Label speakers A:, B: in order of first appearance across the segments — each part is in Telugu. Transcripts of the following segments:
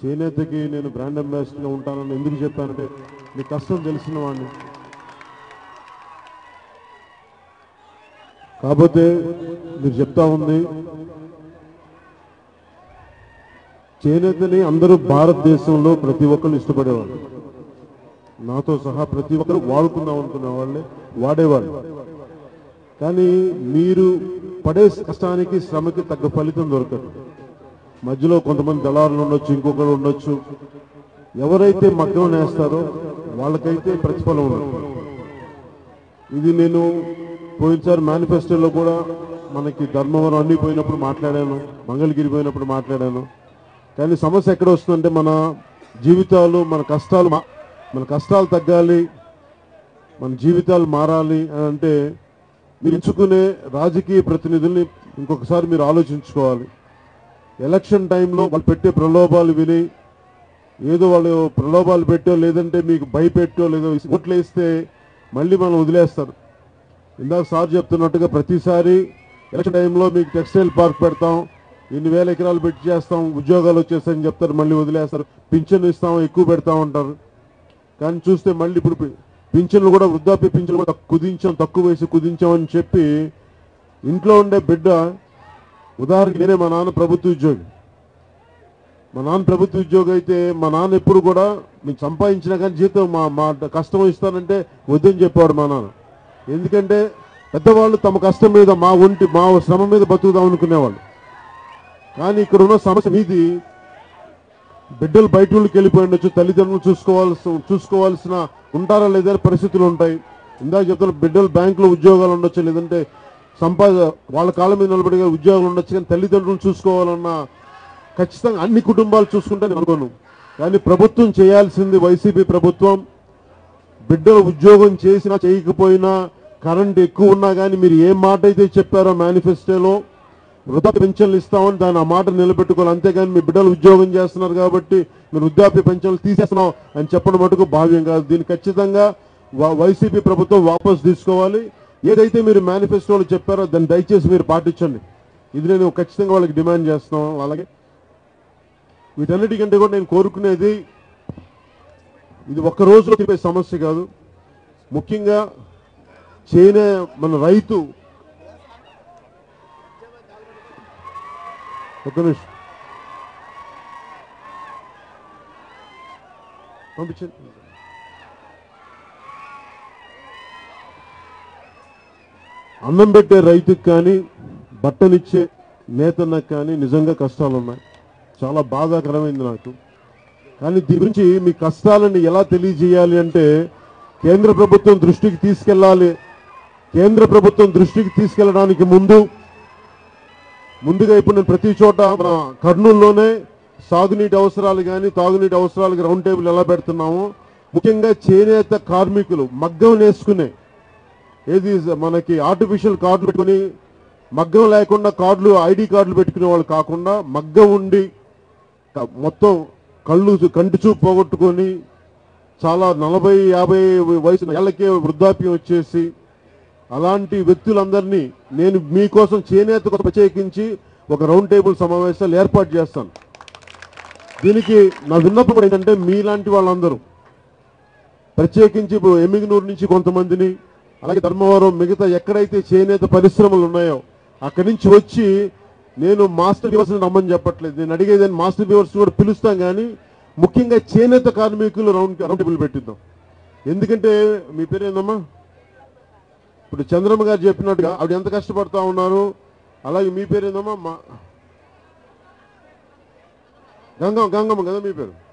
A: చేనేతకి నేను బ్రాండ్ అంబాసిడర్గా ఉంటానని ఎందుకు చెప్పానంటే మీ కష్టం తెలిసిన వాడిని కాకపోతే మీరు చెప్తా ఉంది చేనేతని అందరూ భారతదేశంలో ప్రతి ఒక్కరు ఇష్టపడేవాళ్ళు నాతో సహా ప్రతి ఒక్కరు వాడుకుందాం అనుకునే వాళ్ళే వాడేవాళ్ళు కానీ మీరు పడే కష్టానికి శ్రమకి తగ్గ ఫలితం దొరకదు మధ్యలో కొంతమంది దళారులు ఉండొచ్చు ఇంకొకరు ఉండొచ్చు ఎవరైతే మగ్గం నేస్తారో వాళ్ళకైతే ప్రతిఫలం ఉండదు ఇది నేను పోయినసారి మేనిఫెస్టోలో కూడా మనకి ధర్మవరం అన్ని పోయినప్పుడు మాట్లాడాను మంగళగిరి పోయినప్పుడు మాట్లాడాను కానీ సమస్య ఎక్కడ వస్తుందంటే మన జీవితాలు మన కష్టాలు మా- మన కష్టాలు తగ్గాలి మన జీవితాలు మారాలి అని అంటే మీరు ఎంచుకునే రాజకీయ ప్రతినిధుల్ని ఇంకొకసారి మీరు ఆలోచించుకోవాలి ఎలక్షన్ టైంలో వాళ్ళు పెట్టే ప్రలోభాలు విని ఏదో వాళ్ళు ప్రలోభాలు పెట్టో లేదంటే మీకు భయపెట్టో లేదో ఓట్లు వేస్తే మళ్ళీ మనం వదిలేస్తారు ఇందాక సార్ చెప్తున్నట్టుగా ప్రతిసారి ఎలక్షన్ టైంలో మీకు టెక్స్టైల్ పార్క్ పెడతాం ఇన్ని వేల ఎకరాలు పెట్టి చేస్తాం ఉద్యోగాలు వచ్చేస్తాయని చెప్తారు మళ్ళీ వదిలేస్తారు పింఛన్ ఇస్తాం ఎక్కువ పెడతాం అంటారు కానీ చూస్తే మళ్ళీ ఇప్పుడు పి- పింఛన్లు కూడా వృద్ధాప్య పింఛన్లు కూడా కుదించాం తక్కువ వేసి కుదించాం అని చెప్పి ఇంట్లో ఉండే బిడ్డ ఉదాహరణకి నేనే మా నాన్న ప్రభుత్వ ఉద్యోగి మా నాన్న ప్రభుత్వ ఉద్యోగి అయితే మా నాన్న ఎప్పుడు కూడా మీకు సంపాదించినా కానీ జీతం మా మా కష్టం ఇస్తానంటే వద్దని చెప్పాడు మా నాన్న ఎందుకంటే పెద్దవాళ్ళు తమ కష్టం మీద మా ఒంటి మా శ్రమ మీద బతుకుదాం అనుకునేవాళ్ళు కానీ ఇక్కడ ఉన్న సమస్య మీది బిడ్డలు బయట ఊళ్ళకి వెళ్ళిపోయి ఉండొచ్చు తల్లిదండ్రులు చూసుకోవాల్సి చూసుకోవాల్సిన ఉంటారా లేదా పరిస్థితులు ఉంటాయి ఇందాక చెప్తున్న బిడ్డలు బ్యాంకులో ఉద్యోగాలు ఉండొచ్చు లేదంటే సంపాద వాళ్ళ కాళ్ళ మీద నిలబడి ఉద్యోగాలు ఉండొచ్చు కానీ తల్లిదండ్రులు చూసుకోవాలన్న ఖచ్చితంగా అన్ని కుటుంబాలు చూసుకుంటే నేను అనుకోను కానీ ప్రభుత్వం చేయాల్సింది వైసీపీ ప్రభుత్వం బిడ్డలు ఉద్యోగం చేసినా చేయకపోయినా కరెంట్ ఎక్కువ ఉన్నా కానీ మీరు ఏ మాట అయితే చెప్పారో మేనిఫెస్టోలో వృద్ధాప్య పెన్షన్లు ఇస్తామని దాని ఆ మాట నిలబెట్టుకోవాలి అంతేగాని మీ బిడ్డలు ఉద్యోగం చేస్తున్నారు కాబట్టి మీరు వృద్ధాప్య పెన్షన్లు తీసేస్తున్నాం అని చెప్పడం మటుకు భావ్యం కాదు దీన్ని ఖచ్చితంగా వా- వైసీపీ ప్రభుత్వం వాపస్ తీసుకోవాలి ఏదైతే మీరు మేనిఫెస్టోలో చెప్పారో దాన్ని దయచేసి మీరు పాటించండి ఇది నేను ఖచ్చితంగా వాళ్ళకి డిమాండ్ చేస్తున్నాం అలాగే వీటన్నిటికంటే కూడా నేను కోరుకునేది ఇది ఒక్క రోజులో తిప్పే సమస్య కాదు ముఖ్యంగా చేనే మన రైతు ఒక్క నిమిషం పంపించండి అన్నం పెట్టే రైతుకి కానీ బట్టనిచ్చే నేతన్నకు కానీ నిజంగా కష్టాలు ఉన్నాయి చాలా బాధాకరమైంది నాకు కానీ దీని గురించి మీ కష్టాలను ఎలా తెలియజేయాలి అంటే కేంద్ర ప్రభుత్వం దృష్టికి తీసుకెళ్ళాలి కేంద్ర ప్రభుత్వం దృష్టికి తీసుకెళ్ళడానికి ముందు ముందుగా ఇప్పుడు నేను ప్రతి చోట మన కర్నూలులోనే సాగునీటి అవసరాలు కానీ తాగునీటి అవసరాలకు రౌండ్ టేబుల్ ఎలా పెడుతున్నామో ముఖ్యంగా చేనేత కార్మికులు మగ్గం నేసుకునే ఏది మనకి ఆర్టిఫిషియల్ కార్డులు పెట్టుకుని మగ్గం లేకుండా కార్డులు ఐడి కార్డులు పెట్టుకునే వాళ్ళు కాకుండా మగ్గం ఉండి క- మొత్తం కళ్ళు చూ- కంటి చూపు పోగొట్టుకొని చాలా నలభై యాభై వయసు ఏళ్ళకే వృద్ధాప్యం వచ్చేసి అలాంటి వ్యక్తులందరినీ నేను మీకోసం చేనేత కోసం ప్రత్యేకించి ఒక రౌండ్ టేబుల్ సమావేశాలు ఏర్పాటు చేస్తాను దీనికి నా విన్నపం కూడా ఏంటంటే మీలాంటి వాళ్ళందరూ ప్రత్యేకించి ఇప్పుడు ఎమ్మిగనూరు నుంచి కొంతమందిని అలాగే ధర్మవరం మిగతా ఎక్కడైతే చేనేత పరిశ్రమలు ఉన్నాయో అక్కడి నుంచి వచ్చి నేను మాస్టర్ వ్యూవర్స్ రమ్మని చెప్పట్లేదు నేను అడిగేది ఏంటి, మాస్టర్ వ్యూవర్స్ కూడా పిలుస్తాం కానీ ముఖ్యంగా చేనేత కార్మికులు రౌండ్ రౌండ్ టేబుల్ పెట్టిద్దాం ఎందుకంటే మీ పేరు ఏందమ్మా ఇప్పుడు చంద్రమ్మ గారు చెప్పినట్టుగా ఆవిడ ఎంత కష్టపడతా ఉన్నారు అలాగే మీ పేరు ఏందమ్మా మా గంగమ్మ గంగమ్మ కదా మీ పేరు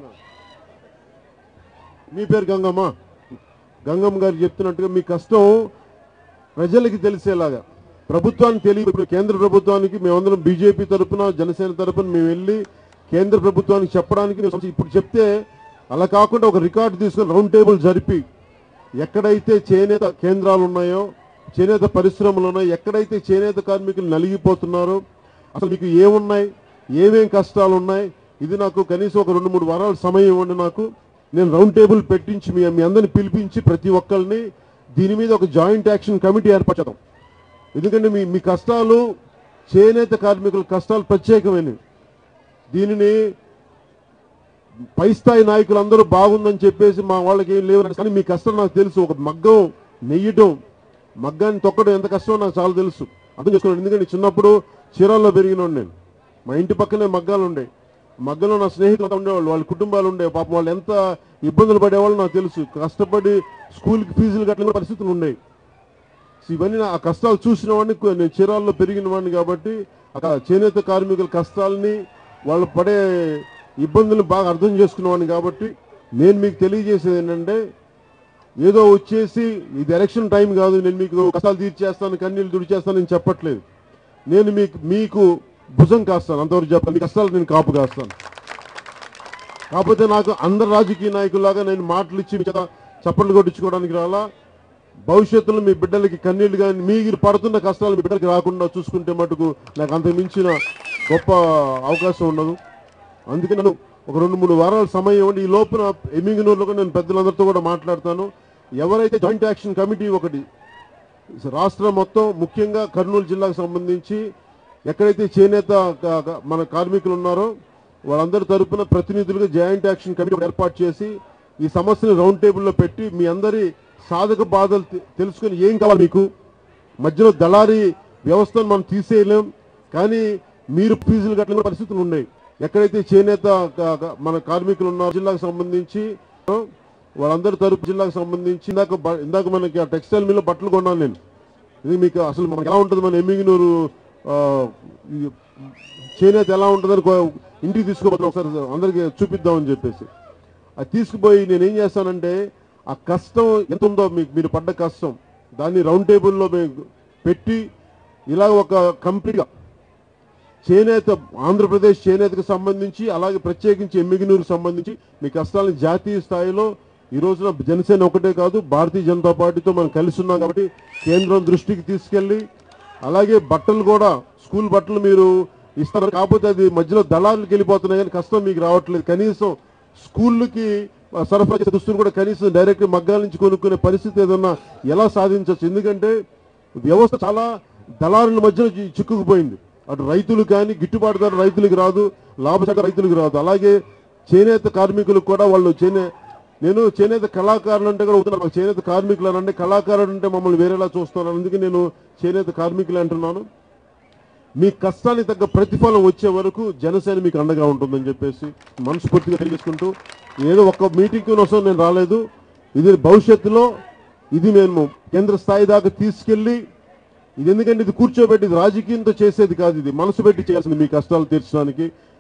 A: మీ పేరు గంగమ్మ గంగమ్మ గారు చెప్తున్నట్టుగా మీ కష్టం ప్రజలకి తెలిసేలాగా ప్రభుత్వానికి తెలియదు ఇప్పుడు కేంద్ర ప్రభుత్వానికి మేమందరం బీజేపీ తరపున జనసేన తరపున మేము వెళ్ళి కేంద్ర ప్రభుత్వానికి చెప్పడానికి మేము ఇప్పుడు చెప్తే అలా కాకుండా ఒక రికార్డు తీసుకొని రౌండ్ టేబుల్ జరిపి ఎక్కడైతే చేనేత కేంద్రాలు ఉన్నాయో చేనేత పరిశ్రమలు ఉన్నాయో ఎక్కడైతే చేనేత కార్మికులు నలిగిపోతున్నారో అసలు మీకు ఏమున్నాయి ఏమేం కష్టాలు ఉన్నాయి ఇది నాకు కనీసం ఒక రెండు మూడు వారాల సమయం ఇవ్వండి నాకు నేను రౌండ్ టేబుల్ పెట్టించి మీ మీ అందరిని పిలిపించి ప్రతి ఒక్కరిని దీని మీద ఒక జాయింట్ యాక్షన్ కమిటీ ఏర్పరచడం ఎందుకంటే మీ మీ కష్టాలు చేనేత కార్మికుల కష్టాలు ప్రత్యేకమైనవి దీనిని పై స్థాయి నాయకులు అందరూ బాగుందని చెప్పేసి మా వాళ్ళకి ఏం లేవు కానీ మీ కష్టం నాకు తెలుసు ఒక మగ్గం నెయ్యటం మగ్గాన్ని తొక్కడం ఎంత కష్టమో నాకు చాలా తెలుసు అర్థం చేసుకున్నాను ఎందుకంటే చిన్నప్పుడు చీరాల్లో పెరిగినోడు నేను మా ఇంటి పక్కనే మగ్గాలు ఉండే మగ్గంలో నా స్నేహితులు అంతా ఉండేవాళ్ళు వాళ్ళ కుటుంబాలు ఉండే పాపం వాళ్ళు ఎంత ఇబ్బందులు పడేవాళ్ళు నాకు తెలుసు కష్టపడి స్కూల్కి ఫీజులు కట్టిన పరిస్థితులు ఉన్నాయి సో ఇవన్నీ నా- ఆ కష్టాలు చూసిన వాడిని కొ- నేను చీరాల్లో పెరిగిన వాడిని కాబట్టి అక్కడ చేనేత కార్మికుల కష్టాలని వాళ్ళు పడే ఇబ్బందులను బాగా అర్థం చేసుకున్నవాడిని కాబట్టి నేను మీకు తెలియజేసేది ఏంటంటే ఏదో వచ్చేసి ఇది ఎలక్షన్ టైం కాదు నేను మీకు కష్టాలు తీర్చేస్తాను కన్నీళ్ళు తుడిచేస్తాను నేను చెప్పట్లేదు నేను మీకు మీకు భుజం కాస్తాను అంతవరకు చెప్పాను మీ కష్టాలు నేను కాపు కాస్తాను కాకపోతే నాకు అందరు రాజకీయ నాయకుల్లాగా నేను మాటలు ఇచ్చి మీ చేత చప్పట్లు కొట్టించుకోవడానికి రాలా భవిష్యత్తులో మీ బిడ్డలకి కన్నీళ్లు కానీ మీరు పడుతున్న కష్టాలు మీ బిడ్డలకి రాకుండా చూసుకుంటే మటుకు నాకు అంత మించిన గొప్ప అవకాశం ఉండదు అందుకే నేను ఒక రెండు మూడు వారాల సమయం ఇవ్వండి ఈ లోపున ఎమ్మింగనూరులో కూడా నేను పెద్దలందరితో కూడా మాట్లాడతాను ఎవరైతే జాయింట్ యాక్షన్ కమిటీ ఒకటి రాష్ట్రం మొత్తం ముఖ్యంగా కర్నూలు జిల్లాకు సంబంధించి ఎక్కడైతే చేనేత క- క- మన కార్మికులు ఉన్నారో వాళ్ళందరి తరపున ప్రతినిధులుగా జాయింట్ యాక్షన్ కమిటీ ఒకటి ఏర్పాటు చేసి ఈ సమస్యను రౌండ్ టేబుల్లో పెట్టి మీ అందరి సాధక బాధలు తె- తెలుసుకొని ఏం కావాలి మీకు మధ్యలో దళారీ వ్యవస్థను మనం తీసేయలేం కానీ మీరు ఫీజులు కట్టలేని పరిస్థితులు ఉన్నాయి ఎక్కడైతే చేనేత క- క- మన కార్మికులు ఉన్నారో జిల్లాకు సంబంధించి వాళ్ళందరి తరపు జిల్లాకు సంబంధించి ఇందాక బ- ఇందాక మనకి ఆ టెక్స్టైల్ మిల్లో బట్టలు కొన్నాను నేను ఇది మీకు అసలు మనకి ఎలా ఉంటుంది మన ఎమ్మిగినూరు ఆ, ఇది చేనేత ఎలా ఉంటుందని కో- ఇంటికి తీసుకోబోతున్నాం ఒకసారి అందరికి చూపిద్దామని చెప్పేసి అది తీసుకుపోయి నేను ఏం చేస్తానంటే ఆ కష్టం ఎంత ఉందో మీకు మీరు పడ్డ కష్టం దాన్ని రౌండ్ టేబుల్లో మేము పెట్టి ఇలా ఒక కంప్లీట్గా చేనేత ఆంధ్రప్రదేశ్ చేనేతకు సంబంధించి అలాగే ప్రత్యేకించి ఎమ్మిగినూరుకు సంబంధించి మీ కష్టాలను జాతీయ స్థాయిలో ఈ రోజున జనసేన ఒకటే కాదు భారతీయ జనతా పార్టీతో మనం కలిసి ఉన్నాం కాబట్టి కేంద్రం దృష్టికి తీసుకెళ్లి అలాగే బట్టలు కూడా స్కూల్ బట్టలు మీరు ఇస్తారు కాకపోతే అది మధ్యలో దళారులకు వెళ్ళిపోతున్నాయి కానీ కష్టం మీకు రావట్లేదు కనీసం స్కూళ్ళకి సరఫరా చేసే దుస్తులు కూడా కనీసం డైరెక్ట్ మగ్గాల నుంచి కొనుక్కునే పరిస్థితి ఏదన్నా ఎలా సాధించవచ్చు ఎందుకంటే వ్యవస్థ చాలా దళారుల మధ్య చి- చిక్కుకుపోయింది అటు రైతులు కానీ గిట్టుబాటు ధర రైతులకు రాదు లాభసాట రైతులకు రాదు అలాగే చేనేత కార్మికులకు కూడా వాళ్ళు చేనే నేను చేనేత కళాకారులు అంటే కూడా అవుతున్నారు మాకు చేనేత కార్మికులు అని అంటే కళాకారులు అంటే మమ్మల్ని వేరేలా చూస్తున్నారు అందుకే నేను చేనేత కార్మికులు అంటున్నాను మీ కష్టానికి తగ్గ ప్రతిఫలం వచ్చే వరకు జనసేన మీకు అండగా ఉంటుందని చెప్పేసి మనస్ఫూర్తిగా తెలియజేసుకుంటూ ఏదో ఒక్క మీటింగ్ కోసం నేను రాలేదు ఇది భవిష్యత్తులో ఇది మేము కేంద్ర స్థాయి దాకా తీసుకెళ్లి ఇది ఎందుకంటే ఇది కూర్చోబెట్టి ఇది రాజకీయంతో చేసేది కాదు ఇది మనసు పెట్టి చేయాల్సింది మీ కష్టాలు తీర్చడానికి